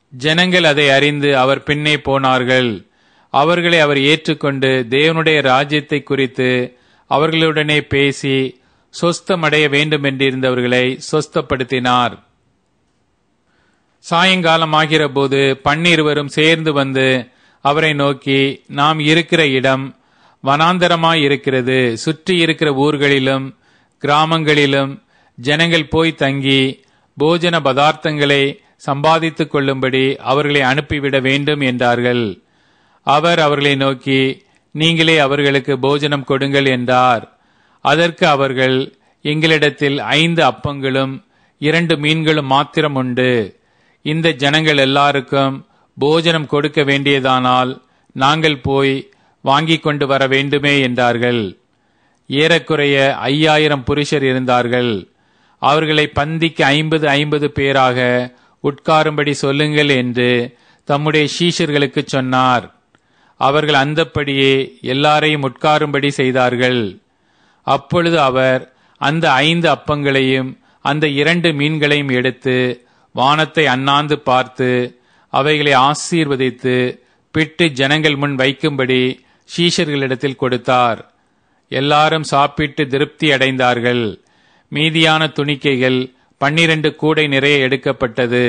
ஜனங்கள் அதை அறிந்து அவர் பின்னே போனார்கள் அவர்களை அவர் ஏற்றுக்கொண்டு தேவனுடைய ராஜ்யத்தை குறித்து அவர்களுடனே பேசி சொஸ்தமடைய வேண்டுமென்றிருந்தவர்களை சொஸ்தப்படுத்தினார் சாயங்காலமாகிற போது பன்னிருவரும் சேர்ந்து வந்து அவரை நோக்கி நாம் இருக்கிற இடம் வனாந்தரமாயிருக்கிறது சுற்றி இருக்கிற ஊர்களிலும் கிராமங்களிலும் ஜனங்கள் போய் தங்கி போஜன பதார்த்தங்களை சம்பாதித்துக் கொள்ளும்படி அவர்களை அனுப்பிவிட வேண்டும் என்றார்கள் அவர் அவர்களை நோக்கி நீங்களே அவர்களுக்கு போஜனம் கொடுங்கள் என்றார் அதற்கு அவர்கள் எங்களிடத்தில் ஐந்து அப்பங்களும் இரண்டு மீன்களும் மாத்திரம் உண்டு இந்த ஜனங்கள் எல்லாருக்கும் போஜனம் கொடுக்க வேண்டியதானால் நாங்கள் போய் வாங்கிக் கொண்டு வர வேண்டுமே என்றார்கள் ஏறக்குறைய ஐயாயிரம் புருஷர் இருந்தார்கள் அவர்களை பந்திக்கு ஐம்பது ஐம்பது பேராக உட்காரும்படி சொல்லுங்கள் என்று தம்முடைய சீஷர்களுக்கு சொன்னார் அவர்கள் அந்தப்படியே எல்லாரையும் உட்காரும்படி செய்தார்கள் அப்பொழுது அவர் அந்த ஐந்து அப்பங்களையும் அந்த இரண்டு மீன்களையும் எடுத்து வானத்தை அண்ணாந்து பார்த்து அவைகளை ஆசீர்வதித்து பிட்டு ஜனங்கள் முன் வைக்கும்படி சீஷர்களிடத்தில் கொடுத்தார் எல்லாரும் சாப்பிட்டு திருப்தி அடைந்தார்கள் மீதியான துணிக்கைகள் பன்னிரண்டு கூடை நிறைய எடுக்கப்பட்டது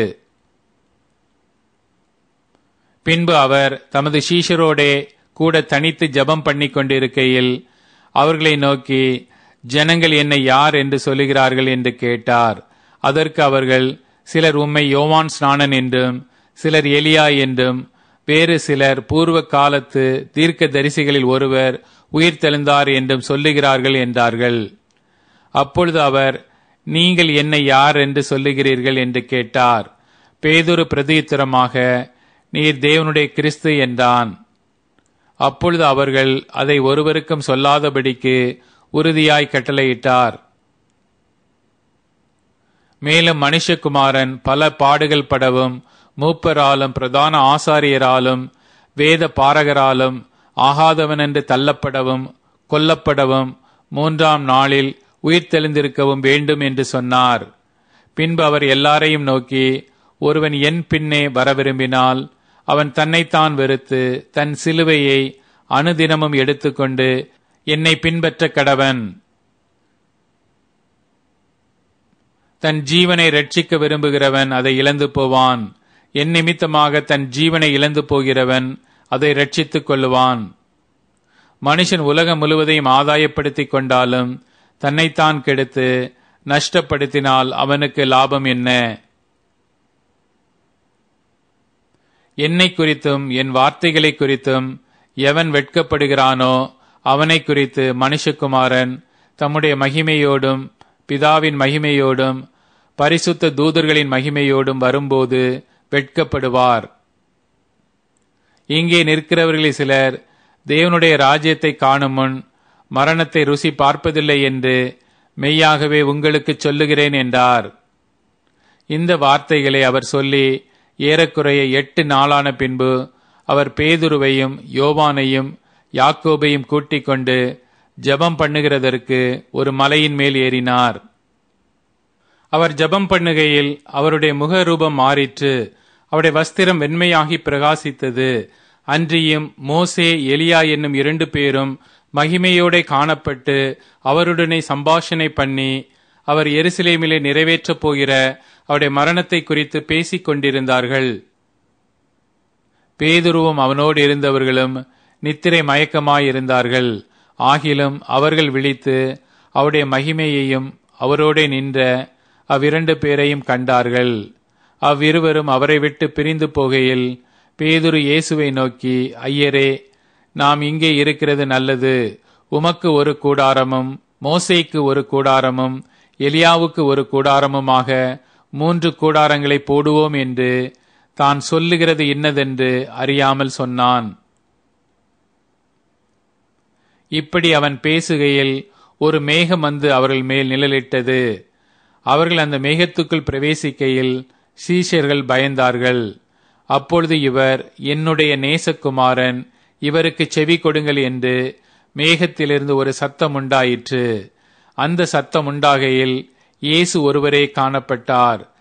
பின்பு அவர் தமது சீஷரோடே கூட தனித்து ஜபம் பண்ணி கொண்டிருக்கையில் அவர்களை நோக்கி ஜனங்கள் என்னை யார் என்று சொல்லுகிறார்கள் என்று கேட்டார் அதற்கு அவர்கள் சிலர் உம்மை யோவான் ஸ்நானன் என்றும் சிலர் எலியா என்றும் வேறு சிலர் பூர்வ காலத்து தீர்க்க தரிசிகளில் ஒருவர் உயிர் தெழுந்தார் என்றும் சொல்லுகிறார்கள் என்றார்கள் அப்பொழுது அவர் நீங்கள் என்னை யார் என்று சொல்லுகிறீர்கள் என்று கேட்டார் பேதுரு பிரதியுத்தரமாக நீர் தேவனுடைய கிறிஸ்து என்றான் அப்பொழுது அவர்கள் அதை ஒருவருக்கும் சொல்லாதபடிக்கு உறுதியாய் கட்டளையிட்டார் மேலும் மனுஷகுமாரன் பல பாடுகள் படவும் மூப்பராலும் பிரதான ஆசாரியராலும் வேத பாரகராலும் ஆகாதவன் என்று தள்ளப்படவும் கொல்லப்படவும் மூன்றாம் நாளில் உயிர் தெளிந்திருக்கவும் வேண்டும் என்று சொன்னார் பின்பு அவர் எல்லாரையும் நோக்கி ஒருவன் என் பின்னே வர விரும்பினால் அவன் தன்னைத்தான் வெறுத்து தன் சிலுவையை அனுதினமும் எடுத்துக்கொண்டு என்னை பின்பற்ற கடவன் தன் ஜீவனை ரட்சிக்க விரும்புகிறவன் அதை இழந்து போவான் என் நிமித்தமாக தன் ஜீவனை இழந்து போகிறவன் அதை ரட்சித்துக் கொள்ளுவான் மனுஷன் உலகம் முழுவதையும் ஆதாயப்படுத்திக் கொண்டாலும் தன்னைத்தான் கெடுத்து நஷ்டப்படுத்தினால் அவனுக்கு லாபம் என்ன என்னை குறித்தும் என் வார்த்தைகளை குறித்தும் எவன் வெட்கப்படுகிறானோ அவனை குறித்து மனுஷகுமாரன் தம்முடைய மகிமையோடும் பிதாவின் மகிமையோடும் பரிசுத்த தூதர்களின் மகிமையோடும் வரும்போது வெட்கப்படுவார் இங்கே நிற்கிறவர்களில் சிலர் தேவனுடைய ராஜ்யத்தை காணும் முன் மரணத்தை ருசி பார்ப்பதில்லை என்று மெய்யாகவே உங்களுக்கு சொல்லுகிறேன் என்றார் இந்த வார்த்தைகளை அவர் சொல்லி ஏறக்குறைய எட்டு நாளான பின்பு அவர் பேதுருவையும் யோவானையும் யாக்கோபையும் கூட்டிக் கொண்டு ஜபம் பண்ணுகிறதற்கு ஒரு மலையின் மேல் ஏறினார் அவர் ஜபம் பண்ணுகையில் அவருடைய முக ரூபம் மாறிற்று அவருடைய வஸ்திரம் வெண்மையாகி பிரகாசித்தது அன்றியும் மோசே எலியா என்னும் இரண்டு பேரும் மகிமையோட காணப்பட்டு அவருடனே சம்பாஷணை பண்ணி அவர் எருசலேமிலே நிறைவேற்றப் போகிற அவருடைய மரணத்தை குறித்து பேசிக் கொண்டிருந்தார்கள் பேதுருவும் அவனோடு இருந்தவர்களும் நித்திரை மயக்கமாயிருந்தார்கள் ஆகிலும் அவர்கள் விழித்து அவருடைய மகிமையையும் அவரோடே நின்ற அவ்விரண்டு பேரையும் கண்டார்கள் அவ்விருவரும் அவரை விட்டு பிரிந்து போகையில் பேதுரு இயேசுவை நோக்கி ஐயரே நாம் இங்கே இருக்கிறது நல்லது உமக்கு ஒரு கூடாரமும் மோசைக்கு ஒரு கூடாரமும் எலியாவுக்கு ஒரு கூடாரமுமாக மூன்று கூடாரங்களை போடுவோம் என்று தான் சொல்லுகிறது இன்னதென்று அறியாமல் சொன்னான் இப்படி அவன் பேசுகையில் ஒரு மேகம் வந்து அவர்கள் மேல் நிழலிட்டது அவர்கள் அந்த மேகத்துக்குள் பிரவேசிக்கையில் சீஷர்கள் பயந்தார்கள் அப்பொழுது இவர் என்னுடைய நேசகுமாரன் இவருக்கு செவி கொடுங்கள் என்று மேகத்திலிருந்து ஒரு சத்தம் உண்டாயிற்று அந்த சத்தம் உண்டாகையில் இயேசு ஒருவரே காணப்பட்டார்